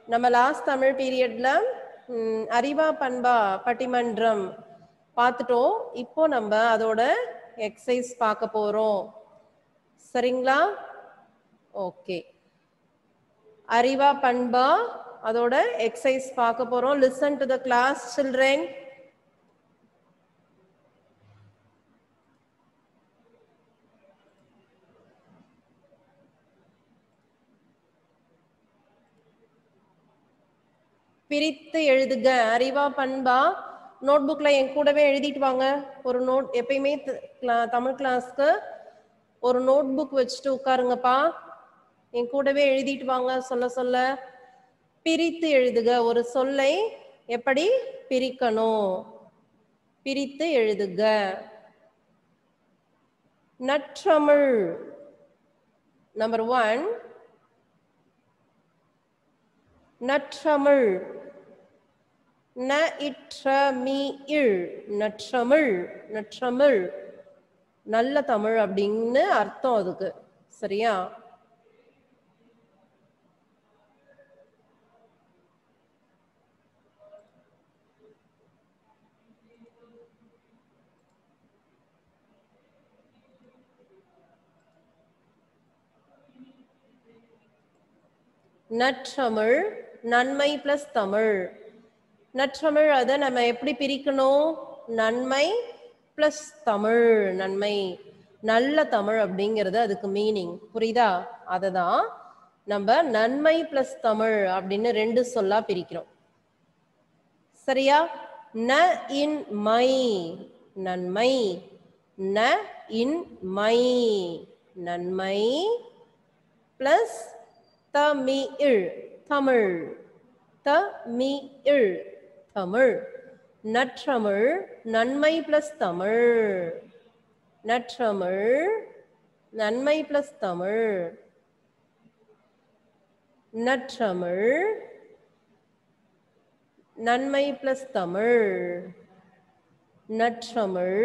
நம்ம லாஸ்ட் தமிழ் பீரியட்ல அறிவா பண்பா பட்டிமன்றம் பார்த்துட்டோம் இப்போ நம்ம அதோட எக்ஸசைஸ் பார்க்க போறோம் சரிங்களா ஓகே அறிவா பண்பா அதோட எக்ஸசைஸ் பார்க்க போறோம் listen to the class children பிரித்து எழுதுக அறிவா பண்பா நோட் புக்ல என் கூடவே எழுதிட்டு வாங்க ஒரு நோட் எப்பயுமே த- கிளா- தமிழ் கிளாஸ்க்கு ஒரு நோட் புக் வச்சுட்டு உட்காருங்கப்பா என் கூடவே எழுதிட்டு வாங்க சொல்ல சொல்ல பிரித்து எழுதுக ஒரு சொல்லை எப்படி பிரிக்கணும் பிரித்து எழுதுக நற்றமிழ் நம்பர் ஒன் நற்றமிழ் ந இற்ற மீ இழ் நற்றமிழ் நற்றமிழ் நல்ல தமிழ் அப்படின்னு அர்த்தம் அதுக்கு சரியா நற்றமிழ் நன்மை பிளஸ் தமிழ் நற்றமிழ் அதை நம்ம எப்படி பிரிக்கணும் நன்மை பிளஸ் தமிழ் நன்மை நல்ல தமிழ் அப்படிங்கிறது அதுக்கு மீனிங் புரியுதா அதை தான் நம்ம நன்மை பிளஸ் தமிழ் அப்படின்னு ரெண்டு சொல்லா பிரிக்கிறோம் சரியா ந இன் மை நன்மை ந இன் மை நன்மை பிளஸ் தமிழ் தமிழ் தமிழ் தமிழ் நற்றமிழ் நன்மை பிளஸ் தமிழ் நற்றமிழ் நன்மை பிளஸ் தமிழ் நற்றமிழ் நன்மை பிளஸ் தமிழ் நற்றமிழ்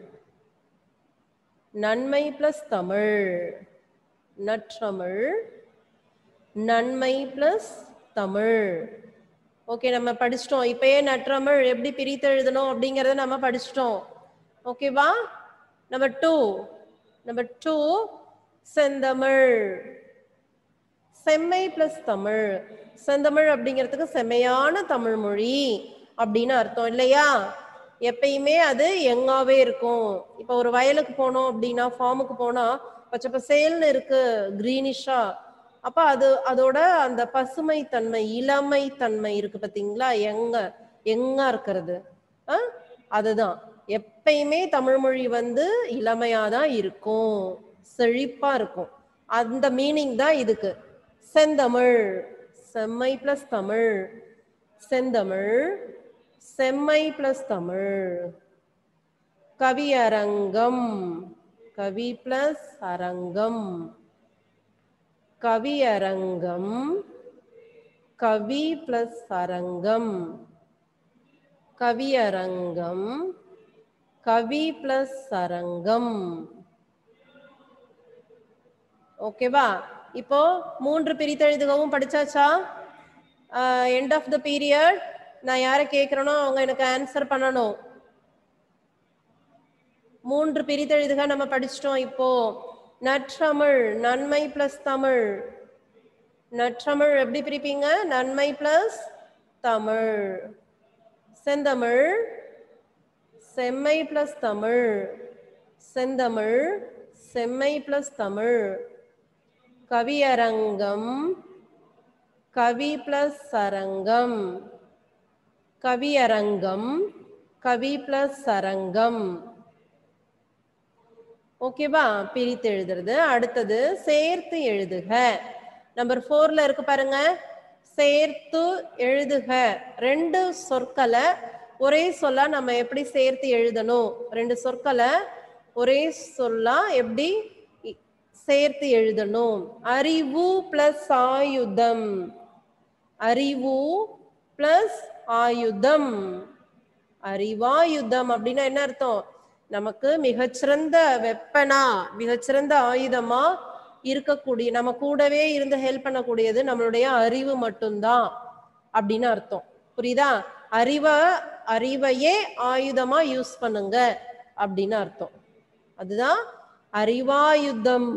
நன்மை பிளஸ் தமிழ் நற்றமிழ் நன்மை பிளஸ் தமிழ் ஓகே நம்ம படிச்சிட்டோம் இப்பயே நற்றமிழ் எப்படி பிரித்து எழுதணும் அப்படிங்கறத நம்ம படிச்சிட்டோம் ஓகேவா நம்பர் டூ நம்பர் டூ செந்தமிழ் செம்மை பிளஸ் தமிழ் செந்தமிழ் அப்படிங்கிறதுக்கு செம்மையான தமிழ் மொழி அப்படின்னு அர்த்தம் இல்லையா எப்பயுமே அது எங்காவே இருக்கும் இப்போ ஒரு வயலுக்கு போனோம் அப்படின்னா ஃபார்முக்கு போனா பச்சை பசேல்னு இருக்கு கிரீனிஷா அப்ப அது அதோட அந்த பசுமை தன்மை இளமை தன்மை இருக்கு பாத்தீங்களா எங்க எங்க இருக்கிறது ஆ? அதுதான் எப்பயுமே தமிழ் மொழி வந்து இளமையா தான் இருக்கும் செழிப்பா இருக்கும் அந்த மீனிங் தான் இதுக்கு செந்தமிழ் செம்மை பிளஸ் தமிழ் செந்தமிழ் செம்மை பிளஸ் தமிழ் கவியரங்கம் கவி பிளஸ் அரங்கம் கவியரங்கம் கவி பிளஸ் அரங்கம் கவியரங்கம் கவி பிளஸ் அரங்கம் ஓகேவா இப்போ மூன்று பிரித்தெழுதுகவும் படிச்சாச்சா எண்ட் ஆஃப் த பீரியட் நான் யாரை கேட்குறேனோ அவங்க எனக்கு ஆன்சர் பண்ணணும் மூன்று பிரித்தெழுதுக நம்ம படிச்சிட்டோம் இப்போ நற்றமிழ் நன்மை பிளஸ் தமிழ் நற்றமிழ் எப்படி பிரிப்பீங்க நன்மை பிளஸ் தமிழ் செந்தமிழ் செம்மை பிளஸ் தமிழ் செந்தமிழ் செம்மை பிளஸ் தமிழ் கவியரங்கம் கவி பிளஸ் அரங்கம் கவியரங்கம் கவி பிளஸ் அரங்கம் ஓகேவா பிரித்து எழுதுறது அடுத்தது சேர்த்து எழுதுக நம்பர் ஃபோர்ல இருக்கு பாருங்க சேர்த்து எழுதுக ரெண்டு சொற்களை ஒரே சொல்லா நம்ம எப்படி சேர்த்து எழுதணும் ரெண்டு சொற்களை ஒரே சொல்லா எப்படி இ- சேர்த்து எழுதணும் அறிவு பிளஸ் ஆயுதம் அறிவு பிளஸ் ஆயுதம் அறிவாயுதம் அப்படின்னா என்ன அர்த்தம் நமக்கு மிகச்சிறந்த வெப்பனா மிகச்சிறந்த ஆயுதமா இருக்கக்கூடிய நம்ம கூடவே இருந்து ஹெல்ப் பண்ணக்கூடியது நம்மளுடைய அறிவு மட்டும்தான் அப்படின்னு அர்த்தம் புரியுதா அறிவ அறிவையே ஆயுதமா யூஸ் பண்ணுங்க அப்படின்னு அர்த்தம் அதுதான் அறிவாயுதம்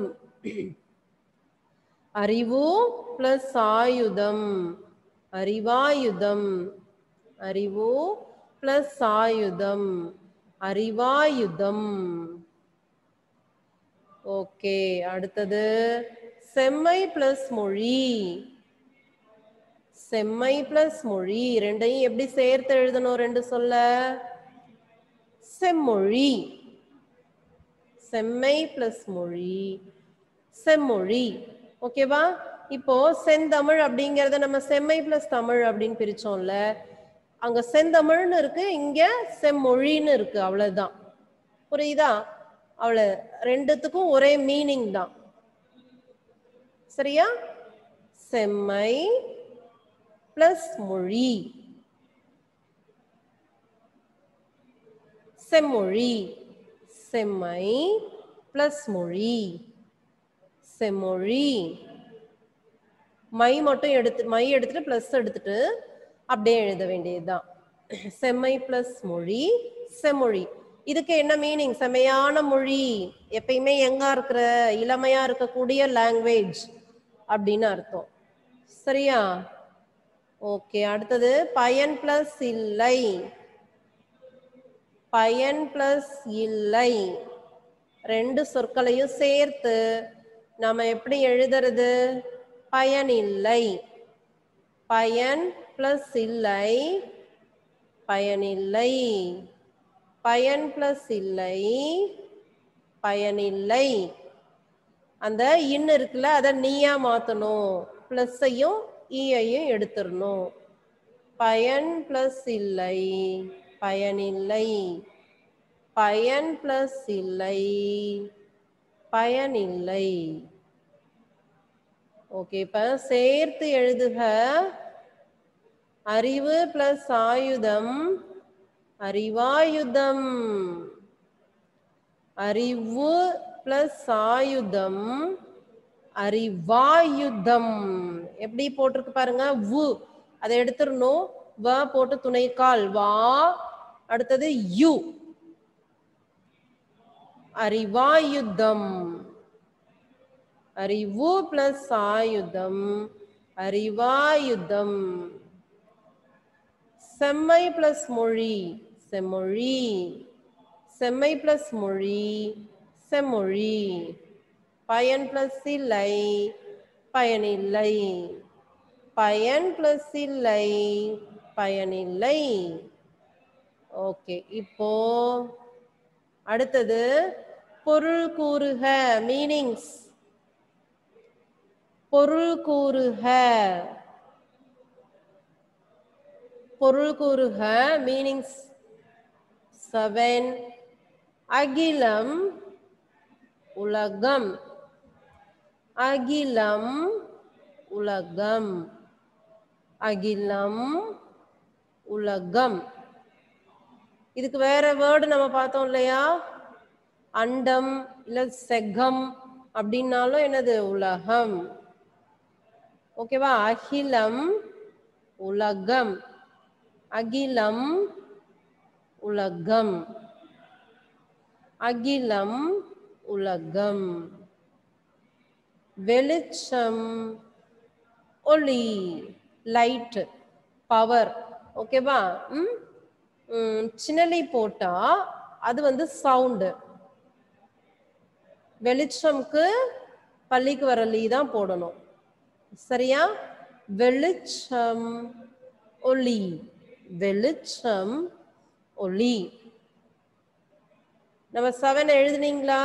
அறிவு பிளஸ் ஆயுதம் அறிவாயுதம் அறிவு பிளஸ் ஆயுதம் அறிவாயுதம் ஓகே அடுத்தது செம்மை பிளஸ் மொழி செம்மை பிளஸ் மொழி ரெண்டையும் எப்படி சேர்த்து எழுதணும் ரெண்டு சொல்ல செம்மொழி செம்மை பிளஸ் மொழி செம்மொழி ஓகேவா இப்போ செந்தமிழ் அப்படிங்கறத நம்ம செம்மை பிளஸ் தமிழ் அப்படின்னு பிரிச்சோம்ல அங்க செந்தமிழ்னு இருக்கு இங்க செம்மொழின்னு இருக்கு அவ்வளவுதான் புரியுதா அவ்வளவு ரெண்டுத்துக்கும் ஒரே மீனிங் தான் சரியா செம்மை பிளஸ் மொழி செம்மொழி செம்மை பிளஸ் மொழி செம்மொழி மை மட்டும் எடுத்து மை எடுத்துட்டு பிளஸ் எடுத்துட்டு அப்படியே எழுத வேண்டியதுதான் செம்மை பிளஸ் மொழி செம்மொழி இதுக்கு என்ன மீனிங் செம்மையான மொழி எப்பயுமே எங்க இருக்கிற இளமையா இருக்கக்கூடிய லாங்குவேஜ் அப்படின்னு அர்த்தம் சரியா ஓகே அடுத்தது பயன் பிளஸ் இல்லை பயன் பிளஸ் இல்லை ரெண்டு சொற்களையும் சேர்த்து நாம எப்படி எழுதுறது பயன் இல்லை பயன் பிளஸ் இல்லை பயனில்லை பயன் பிளஸ் இல்லை பயனில்லை அந்த இன் இருக்குல்ல அதை நீயா மாத்தணும் பிளஸ்ஸையும் ஈயையும் எடுத்துடணும் பயன் பிளஸ் இல்லை பயனில்லை பயன் பிளஸ் இல்லை பயனில்லை ஓகே இப்ப சேர்த்து எழுதுக அறிவு பிளஸ் ஆயுதம் அறிவாயுதம் அறிவு பிளஸ் ஆயுதம் அறிவாயுதம் எப்படி போட்டிருக்கு பாருங்க வு அதை எடுத்துடணும் வ போட்டு துணைக்கால் வா அடுத்தது யு அறிவாயுதம் அறிவு பிளஸ் ஆயுதம் அறிவாயுதம் செம்மை பிளஸ் மொழி செம்மொழி செம்மை பிளஸ் மொழி செம்மொழி பயன் பிளஸ் இல்லை பயனில்லை பயன் பிளஸ் இல்லை பயனில்லை ஓகே இப்போ அடுத்தது பொருள் கூறுக மீனிங்ஸ் பொருள் கூறுக பொருள் கூறுக மீனிங்ஸ் செவன் அகிலம் உலகம் அகிலம் உலகம் அகிலம் உலகம் இதுக்கு வேற வேர்டு நம்ம பார்த்தோம் இல்லையா அண்டம் இல்ல செகம் அப்படின்னாலும் என்னது உலகம் ஓகேவா அகிலம் உலகம் அகிலம் உலகம் அகிலம் உலகம் வெளிச்சம் ஒளி லைட் பவர் ஓகேவா ம் ம், சின்னலி போட்டா அது வந்து சவுண்டு வெளிச்சம்க்கு பள்ளிக்கு வர லீ தான் போடணும் சரியா வெளிச்சம் ஒளி வெளிச்சம் ஒளி நம்ம செவன் எழுதுனீங்களா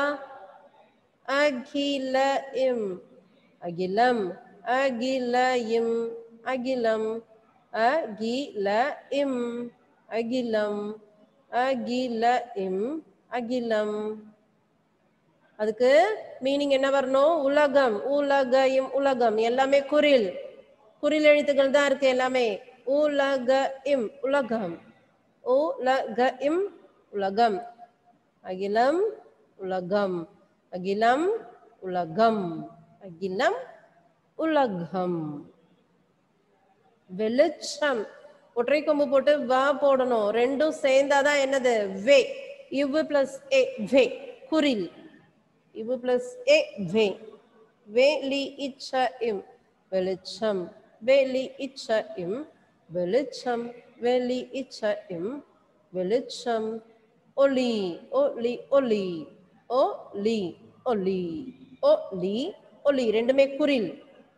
அகில இம் அகிலம் அகில இம் அகிலம் அகில இம் அகிலம் அகில இம் அகிலம் அதுக்கு மீனிங் என்ன வரணும் உலகம் உலகம் உலகம் எல்லாமே குரில் குறில் எழுத்துக்கள் தான் இருக்கு எல்லாமே உலக இம் உலகம் உலக இம் உலகம் அகிலம் உலகம் அகிலம் உலகம் அகிலம் உலகம் வெளிச்சம் ஒற்றை கொம்பு போட்டு வ போடணும் ரெண்டும் சேர்ந்தாதான் என்னது வே இவ்வு பிளஸ் ஏ வே குரில் இவ்வு பிளஸ் ஏ வே வே லி இச்ச இம் வெளிச்சம் வெளி இச்ச இம் வெளிச்சம் வெளி இச்ச இம் வெளிச்சம் ஒளி ஒளி ஒளி ஒளி ஒளி ஒளி ஒளி ரெண்டுமே குரில்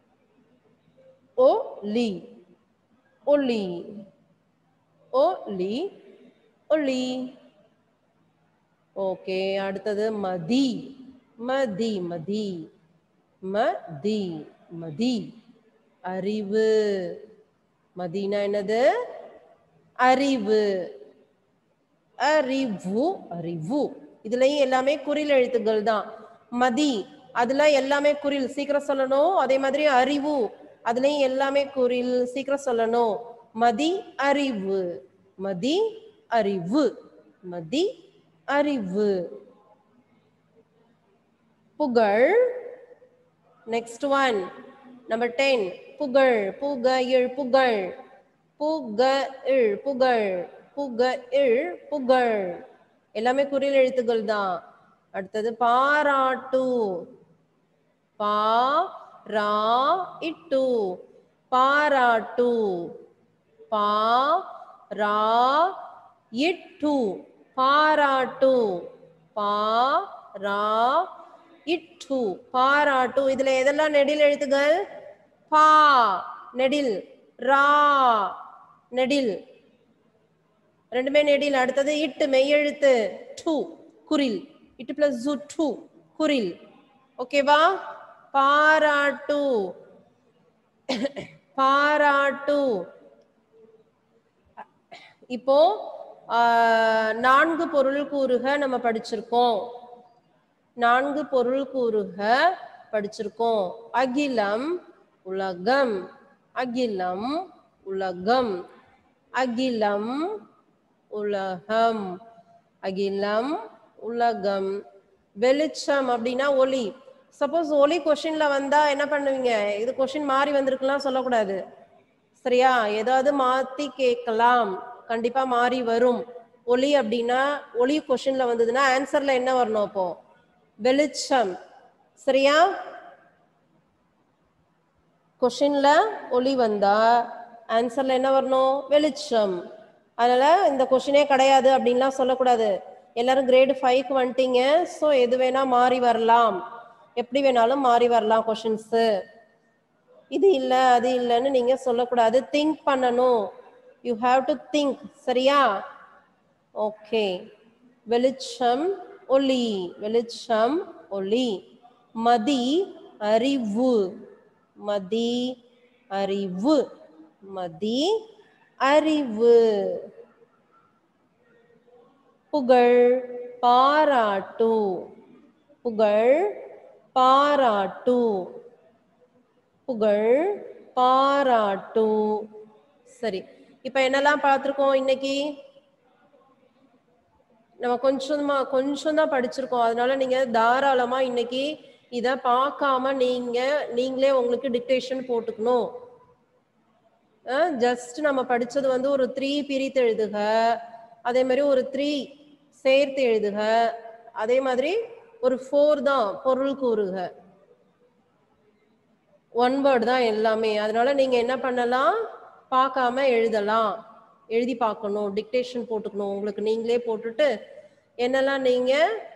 ஒளி ஒளி ஒளி ஒளி ஓகே அடுத்தது மதி மதி மதி மதி மதி அறிவு மதினா என்னது அறிவு அறிவு அறிவு இதுலயும் எல்லாமே குறில் எழுத்துக்கள் தான் மதி அதுல எல்லாமே குறில் சீக்கிரம் சொல்லணும் அதே மாதிரி அறிவு அதுலயும் எல்லாமே குறில் சீக்கிரம் சொல்லணும் மதி அறிவு மதி அறிவு மதி அறிவு புகழ் நெக்ஸ்ட் ஒன் நம்பர் டென் புகழ் புகழ் புகழ் புகழ் புகழ் புகழ் புகழ் எல்லாமே குறில் எழுத்துக்கள் தான் அடுத்தது பாராட்டு பா ரா இட்டு பாராட்டு பா ரா இட்டு பாராட்டு பா ரா இட்டு பாராட்டு இதுல எதெல்லாம் நெடில் எழுத்துகள் பா நெடில் ரா நெடில் ரெண்டுமே நெடில் அடுத்தது இட்டு மெய்யெழுத்து டு குரில் இட்டு பிளஸ் ஜூ டு குரில் ஓகேவா பாராட்டு பாராட்டு இப்போ ஆஹ், நான்கு பொருள் கூறுக நம்ம படிச்சிருக்கோம் நான்கு பொருள் கூறுக படிச்சிருக்கோம் அகிலம் உலகம் அகிலம் உலகம் அகிலம் உலகம் அகிலம் உலகம் வெளிச்சம் அப்படின்னா ஒளி சப்போஸ் ஒளி கொஷின்ல வந்தா என்ன பண்ணுவீங்க இது கொஷின் மாறி வந்திருக்கலாம் சொல்லக்கூடாது சரியா ஏதாவது மாத்தி கேட்கலாம் கண்டிப்பா மாறி வரும் ஒளி அப்படின்னா ஒளி கொஷின்ல வந்ததுன்னா ஆன்சர்ல என்ன வரணும் அப்போ வெளிச்சம் சரியா கொஷின்ல ஒளி வந்தா ஆன்சர்ல என்ன வரணும் வெளிச்சம் அதனால இந்த கொஷினே கிடையாது அப்படின்லாம் சொல்லக்கூடாது எல்லாரும் கிரேடு ஃபைவ்க்கு வந்துட்டீங்க ஸோ எது வேணா மாறி வரலாம் எப்படி வேணாலும் மாறி வரலாம் கொஷின்ஸு இது இல்ல அது இல்லைன்னு நீங்க சொல்லக்கூடாது திங்க் பண்ணணும் யூ ஹாவ் டு திங்க் சரியா ஓகே வெளிச்சம் ஒளி வெளிச்சம் ஒளி மதி அறிவு மதி அறிவு மதி அறிவு புகழ் பாராட்டு புகழ் பாராட்டு புகழ் பாராட்டு சரி இப்ப என்னெல்லாம் பார்த்திருக்கோம் இன்னைக்கு நம்ம கொஞ்சமா கொஞ்சம் தான் படிச்சிருக்கோம் அதனால நீங்க தாராளமா இன்னைக்கு இத பார்க்காம நீங்க நீங்களே உங்களுக்கு டிக்டேஷன் போட்டுக்கணும் ஜஸ்ட் நம்ம படிச்சது வந்து ஒரு த்ரீ பிரித்து எழுதுக அதே மாதிரி ஒரு த்ரீ சேர்த்து எழுதுக அதே மாதிரி ஒரு ஃபோர் தான் பொருள் கூறுக ஒன் வேர்டு தான் எல்லாமே அதனால நீங்க என்ன பண்ணலாம் பார்க்காம எழுதலாம் எழுதி பார்க்கணும் டிக்டேஷன் போட்டுக்கணும் உங்களுக்கு நீங்களே போட்டுட்டு என்னெல்லாம் நீங்க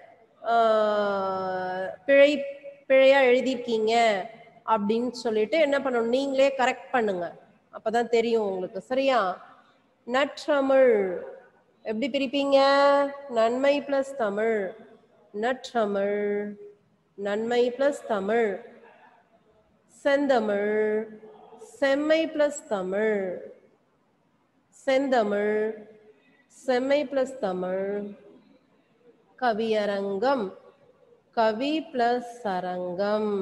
ஆஹ், பிழை பிழையா எழுதியிருக்கீங்க அப்படின்னு சொல்லிட்டு என்ன பண்ணணும் நீங்களே கரெக்ட் பண்ணுங்க அப்பதான் தெரியும் உங்களுக்கு சரியா நற்றமிழ் எப்படி பிரிப்பீங்க நன்மை பிளஸ் தமிழ் நற்றமிழ் நன்மை பிளஸ் தமிழ் செந்தமிழ் செம்மை பிளஸ் தமிழ் செந்தமிழ் செம்மை பிளஸ் தமிழ் கவியரங்கம் கவி பிளஸ் அரங்கம்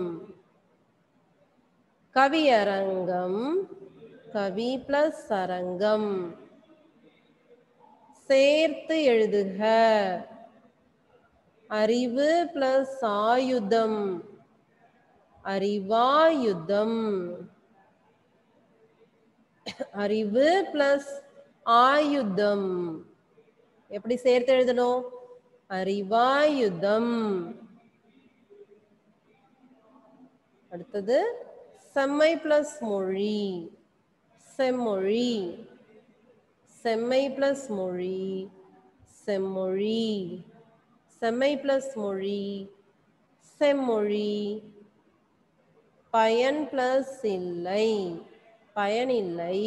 கவியரங்கம் கவி பிளஸ் அரங்கம் சேர்த்து எழுதுக அறிவு பிளஸ் ஆயுதம் அறிவாயுதம் அறிவு பிளஸ் ஆயுதம் எப்படி சேர்த்து எழுதணும் அறிவாயுதம் அடுத்தது செம்மை பிளஸ் மொழி செம்மொழி செம்மை பிளஸ் மொழி செம்மொழி செம்மை பிளஸ் மொழி செம்மொழி பயன் பிளஸ் இல்லை பயனில்லை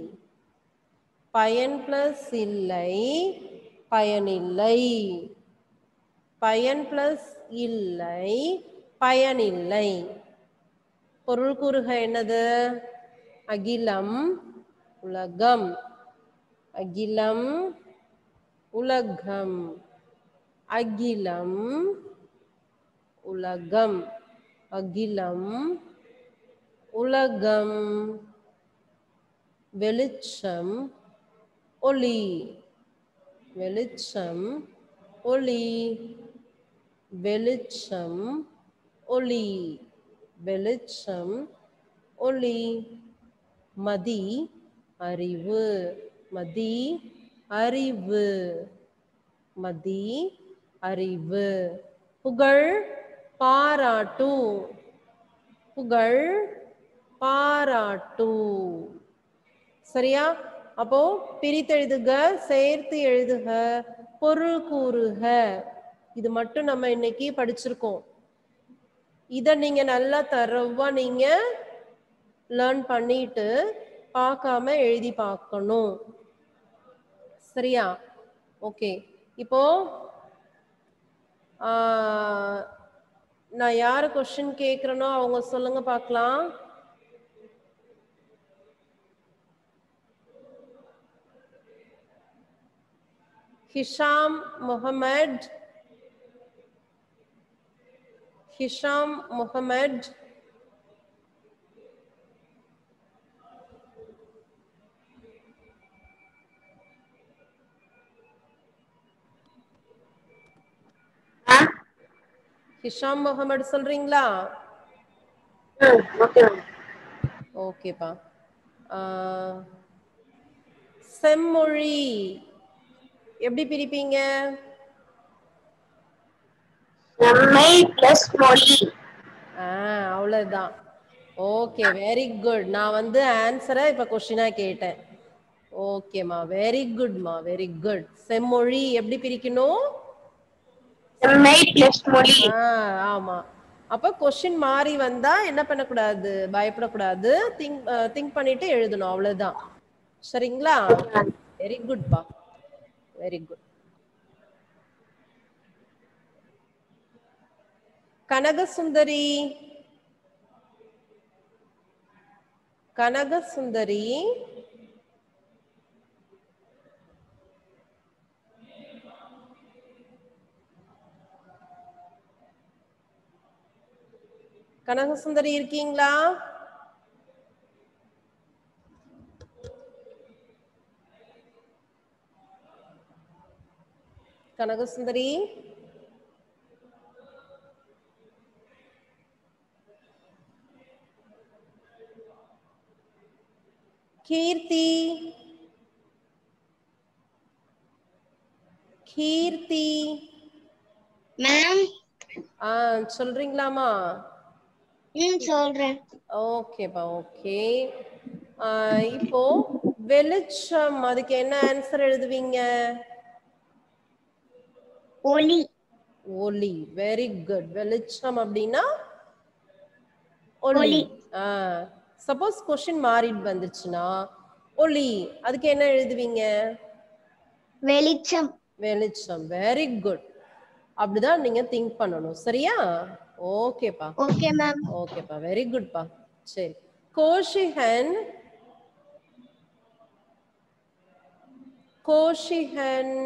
பயன் பிளஸ் இல்லை பயனில்லை பயன் பிளஸ் இல்லை பயனில்லை பொருள் கூறுக என்னது அகிலம் உலகம் அகிலம் உலகம் அகிலம் உலகம் அகிலம் உலகம் வெளிச்சம் ஒளி வெளிச்சம் ஒளி வெளிச்சம் ஒளி வெளிச்சம் ஒளி மதி அறிவு மதி அறிவு மதி அறிவு புகழ் பாராட்டு புகழ் பாராட்டு சரியா அப்போ பிரித்தெழுதுக சேர்த்து எழுதுக பொருள் கூறுக இது மட்டும் நம்ம இன்னைக்கு படிச்சிருக்கோம் இத நீங்க நல்லா தரவா நீங்க லேர்ன் பண்ணிட்டு பார்க்காம எழுதி பார்க்கணும் சரியா ஓகே இப்போ ஆஹ், நான் யாரு கொஸ்டின் கேக்குறேனோ அவங்க சொல்லுங்க பார்க்கலாம் ஹிஷாம் முகமது ஹிஷாம் முகமது ஹிஷாம் முகமது சொல்றீங்களா ஓகே மேம் ஓகேப்பா ஆஹ், செம்மொழி எப்படி பிரிப்பீங்க செம்மை பிளஸ் மொழி ஆ அவ்வளவுதான் ஓகே வெரி குட் நான் வந்து ஆன்சரை இப்ப கொஸ்டினா கேட்டேன் ஓகேம்மா வெரி குட்மா வெரி குட் செம்மொழி எப்படி பிரிக்கணும் செம்மை பிளஸ் மொழி ஆ ஆமா அப்ப கொஸ்டின் மாறி வந்தா என்ன பண்ணக்கூடாது பயப்படக்கூடாது திங்க் திங்க் பண்ணிட்டு எழுதணும் அவ்வளவுதான் சரிங்களா வெரி குட்பா வெரி குட் கனகசுந்தரி கனகசுந்தரி கனகசுந்தரி இருக்கீங்களா கனகசுந்தரி கீர்த்தி கீர்த்தி மேம் ஆ சொல்றீங்களாமா ம் சொல்றேன் ஓகேப்பா ஓகே இப்போ வெளிச்சம் அதுக்கு என்ன ஆன்சர் எழுதுவீங்க ஒளி ஒளி வெரி குட் வெளிச்சம் அப்படின்னா ஒளி ஒளி. சப்போஸ் கொஸ்டின் மாறி வந்துச்சுன்னா ஒளி அதுக்கு என்ன எழுதுவீங்க வெளிச்சம் வெளிச்சம் வெரி குட் அப்படிதான் நீங்க திங்க் பண்ணணும் சரியா ஓகேப்பா ஓகே மேம் ஓகேப்பா வெரி குட்பா சரி கோஷிஹன் கோஷிஹன்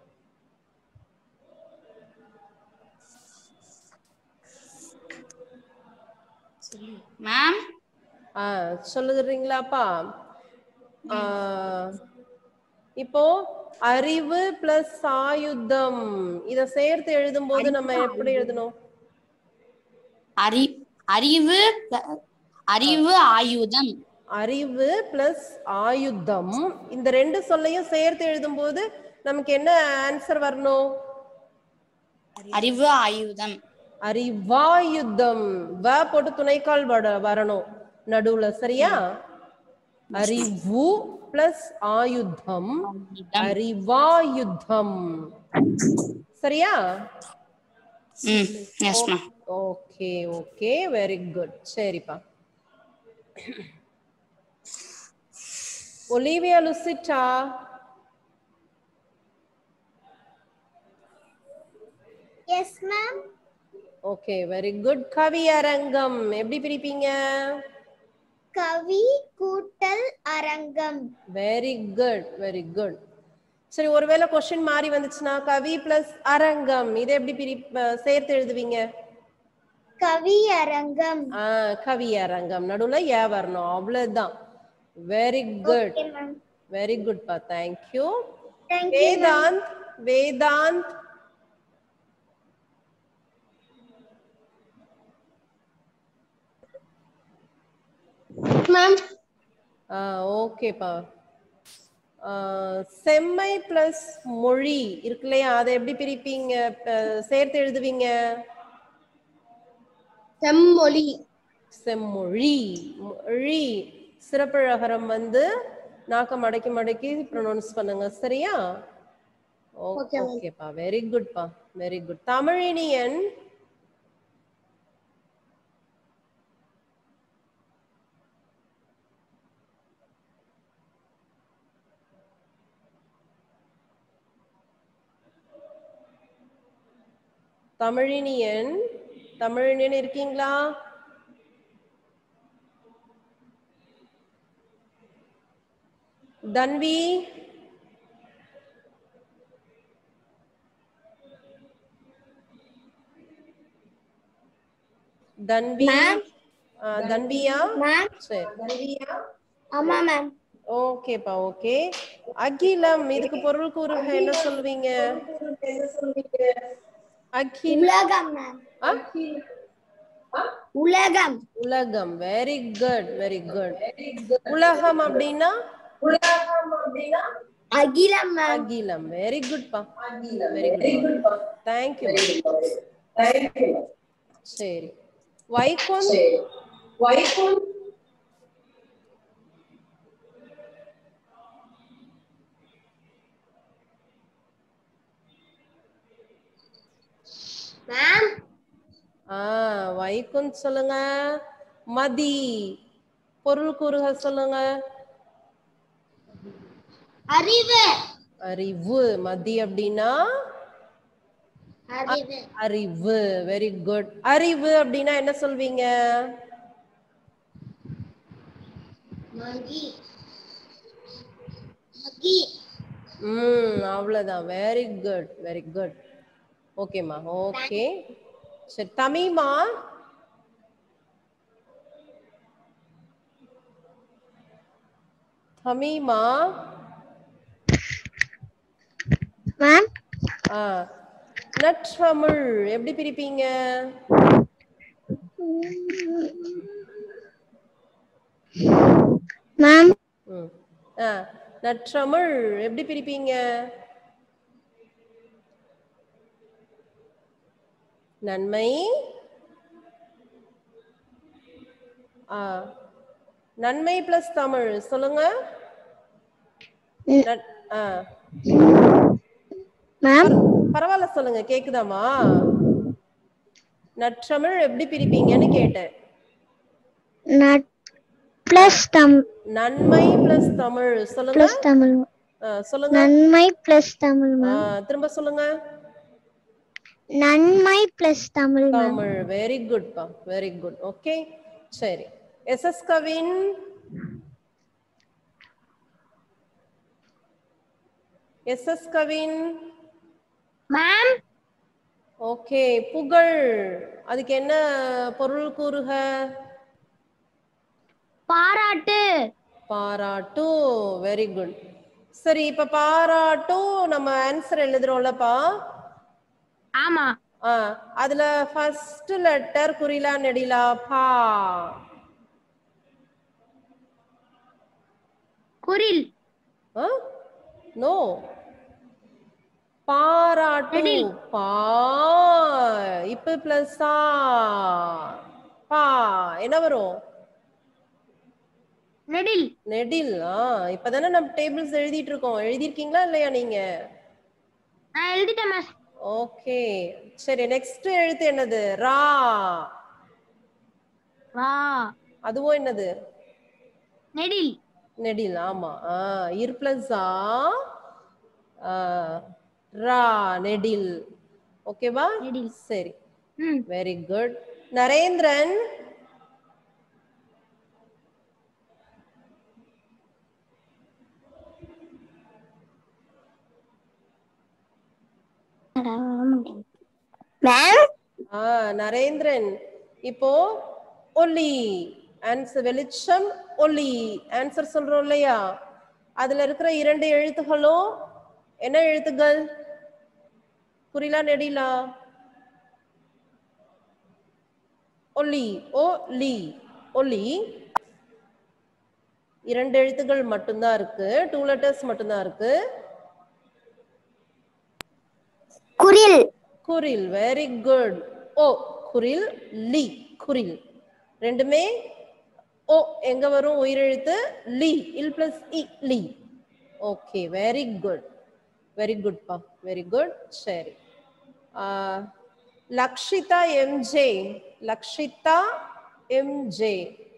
மேம் ஆ சொல்லுறீங்களாப்பா ஆ, இப்போ அறிவு பிளஸ் ஆயுதம் இத சேர்த்து எழுதும்போது நம்ம எப்படி எழுதணும் அறி அறிவு ப- அறிவு ஆயுதம் அறிவு பிளஸ் ஆயுதம் இந்த ரெண்டு சொல்லையும் சேர்த்து எழுதும்போது நமக்கு என்ன ஆன்சர் வரணும் அறிவு ஆயுதம் அறிவாயுதம் வ போட்டு துணைக்கால் வர- வரணும் நடுவுல சரியா அறிவு பிளஸ் ஆயுதம் ஆயுதம். அறிவாயுதம் சரியா ம் yes ma'am okay okay very good சரிப்பா Olivia Lucita yes ma'am okay very good கவி அரங்கம் எப்படி பிரிப்பீங்க கவி கூட்டல் அரங்கம் வெரி குட் வெரி குட் சரி ஒருவேளை கொஸ்டின் மாறி வந்துச்சுன்னா கவி பிளஸ் அரங்கம் இதை எப்படி பிரி அஹ் சேர்த்து எழுதுவீங்க கவி அரங்கம் ஆ கவி அரங்கம் நடுவுல ஏ வரணும் அவ்வளவுதான் very good okay ma'am very good பா thank you thank you Vedant Vedant ma'am ஓகேப்பா செம்மை பிளஸ் மொழி இருக்கு இல்லையா அதை எப்படி பிரிப்பீங்க அஹ், சேர்த்து எழுதுவீங்க செம்மொழி செம்மொழி மொழி சிறப்பழகரம் வந்து நாக்க மடக்கி மடக்கி ப்ரொனவுன்ஸ் பண்ணுங்க சரியா Okay, ma'am. ஓகேப்பா வெரி குட்பா வெரி குட் தமிழினியன் தமிழினியன் தமிழினியன் இருக்கீங்களா தன்வி தன்வி Ma'am. ஆ, தன்வியா மேம் சரி ஆமா மேம் ஓகேப்பா ஓகே அகிலம் இதுக்கு பொருள் கூறுக என்ன சொல்லுவீங்க அகில் உலகம் மேம் ஆ? உலகம் உலகம் வெரி குட் வெரி குட் உலகம் அப்படின்னா அகிலம் மேம் அகிலம் வெரி குட்பா வெரி குட் தேங்க்யூ சரி வைகுந்த் மேம் ஆ வைகுந்த் சொல்லுங்க மதி பொருள் கூறுக சொல்லுங்க அறிவு அறிவு மதி அப்படின்னா அறிவு அறிவு வெரி குட் அறிவு அப்படின்னா என்ன சொல்வீங்க மகி மகி ம் அவ்வளவுதான் வெரி குட் வெரி குட் ஓகேம்மா ஓகே சரி தமிமா தமிமா மேம் ஆ நற்றமிழ் எப்படி பிரிப்பீங்க மேம் ம் ஆ நற்றமிழ் எப்படி பிரிப்பீங்க நன்மை ஆ நன்மை பிளஸ் தமிழ் சொல்லுங்க நன்- ஆ மேம் பரவாயில்ல சொல்லுங்க கேக்குதாமா நற்றமிழ் எப்படி பிரிப்பீங்கன்னு கேட்டேன் நட் பிளஸ் தம் நன்மை பிளஸ் தமிழ் சொல்லுங்க பிளஸ் தமிழ் ஆ, சொல்லுங்க நன்மை பிளஸ் தமிழ் ஆ, மேம் திரும்ப சொல்லுங்க நன்மை plus Tamil ma'am Tamil very good பா வெரி குட் ஓகே சரி yes yes Kavin yes yes Kavin ma'am okay புகழ் அதுக்கு என்ன பொருள் கூறுக பாராட்டு பாராட்டு வெரி குட் சரி இப்ப பாராட்டும் நம்ம ஆன்சர் எழுதுறோம்லப்பா ஆமா ஆ அதுல ஃபர்ஸ்ட் லெட்டர் குறிலா நெடிலா பா குரில் நோ பாராட்டு நெடில். பா இப்ப பிளஸ் பா என்ன வரும் நெடில் நெடில் ஆ இப்பதானே நம்ம டேபிள்ஸ் எழுதிட்டு இருக்கோம் எழுதிருக்கீங்களா இல்லையா நீங்க நான் எழுதிட்டேன் மிஸ் ஓகே சரி நெக்ஸ்ட் எழுத்து என்னது ரா வா அதுவும் என்னது நெடில் நெடில் ஆமா ஆ இர் பிளஸ் ஆ ஆ, ரா நெடில் ஓகேவா நெடில். சரி ம் வெரி குட் நரேந்திரன் மேம் ஆ நரேந்திரன் இப்போ ஒலி ஆன்சர் வெளிச்சம் ஒலி ஆன்சர் சொல்றோம் இல்லையா அதுல இருக்கிற இரண்டு எழுத்துகளும் என்ன எழுத்துக்கள் புரியலா நெடிலா ஒலி ஓ லி ஒலி இரண்டு எழுத்துக்கள் மட்டும்தான் இருக்கு டூ லெட்டர்ஸ் மட்டும்தான் இருக்கு குரில் குரில் வெரி குட் ஓ குரில் லி குரில் ரெண்டுமே ஓ எங்க வரும் உயிரெழுத்து லி இல் பிளஸ் இ லி okay very good very good பா வெரி குட் சரி ஆ, Lakshitha MJ Lakshitha MJ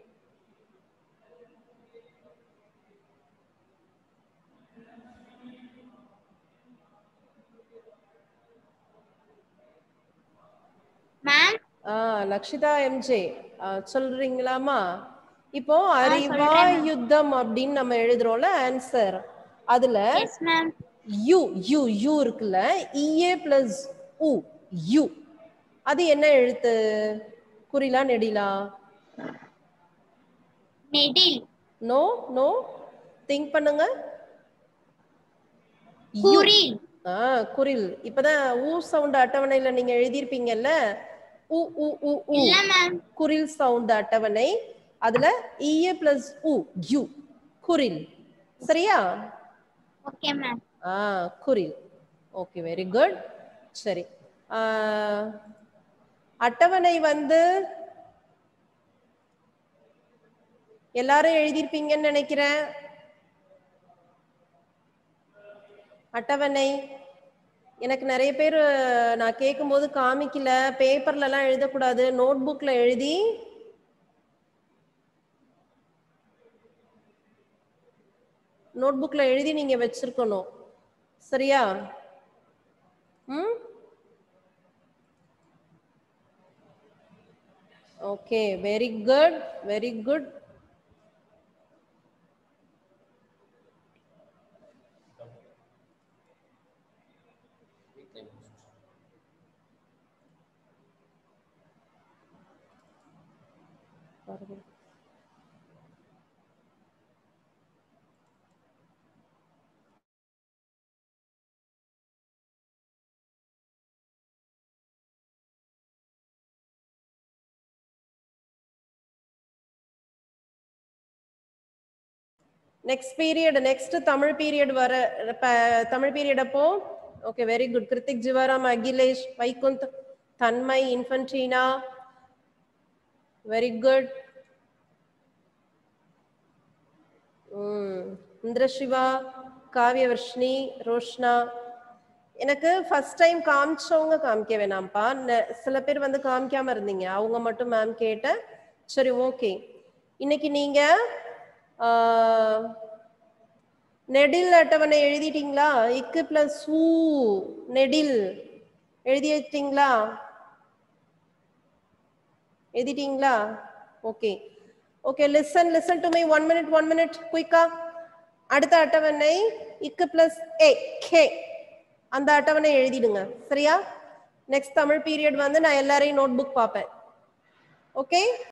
ma'am ஆ லக்ஷிதா எம்ஜே சொல்றீங்களாமா இப்போ அறிவா சொல்றேன் யுத்தம் அப்படின்னு நம்ம எழுதுறோம்ல ஆன்சர் அதுல yes ma'am U U U இருக்குல்ல இஏ பிளஸ் உ யூ அது என்ன எழுத்து குறிலா நெடிலா நெடில் நோ நோ திங்க் பண்ணுங்க யூ. குரில் ஆ குரில் இப்பதான் ஊ சவுண்ட் அட்டவணையில நீங்க எழுதியிருப்பீங்கல்ல உ உ உ உ இல்ல மேம் குரில் சவுண்ட் அட்டவணை அதுல இஏ பிளஸ் உ யூ குரில் சரியா ஓகே மேம் ஆ குரில் ஓகே வெரி குட் சரி ஆ, அட்டவணை வந்து எல்லாரும் எழுதியிருப்பீங்கன்னு நினைக்கிறேன் அட்டவணை எனக்கு நிறைய பேர் நான் கேட்கும்போது காமிக்கல பேப்பர்ல எல்லாம் எழுதக்கூடாது நோட் புக்ல எழுதி நோட் புக்ல எழுதி நீங்க வச்சிருக்கணும் சரியா ம் okay very good very good next period next Tamil period வர ப- தமிழ் பீரியட் அப்போ okay very good Kiruthik Jivaram Akhilesh Vaikunth தன்மை இன்ஃபன்ட்ரீனா வெரி குட் இந்திரசிவா காவியவர்ஷினி ரோஷ்னா எனக்கு ஃபர்ஸ்ட் டைம் காமிச்சவங்க காமிக்க வேணாம்ப்பா நெ- சில பேர் வந்து காமிக்காம இருந்தீங்க அவங்க மட்டும் மேம் கேட்டேன் சரி ஓகே இன்னைக்கு நீங்க ஆ, நெடில் அட்டவணை எழுதிட்டீங்களா இக்கு பிளஸ் ஊ நெடில் எழுதி வச்சிட்டீங்களா எழுதிட்டீங்களா okay okay listen listen to me one minute one minute குயிக்கா அடுத்த அட்டவணை இக்கு பிளஸ் ஏ கே அந்த அட்டவணை எழுதிடுங்க சரியா நெக்ஸ்ட் தமிழ் பீரியட் வந்து நான் எல்லாரையும் நோட் புக் பார்ப்பேன் ஓகே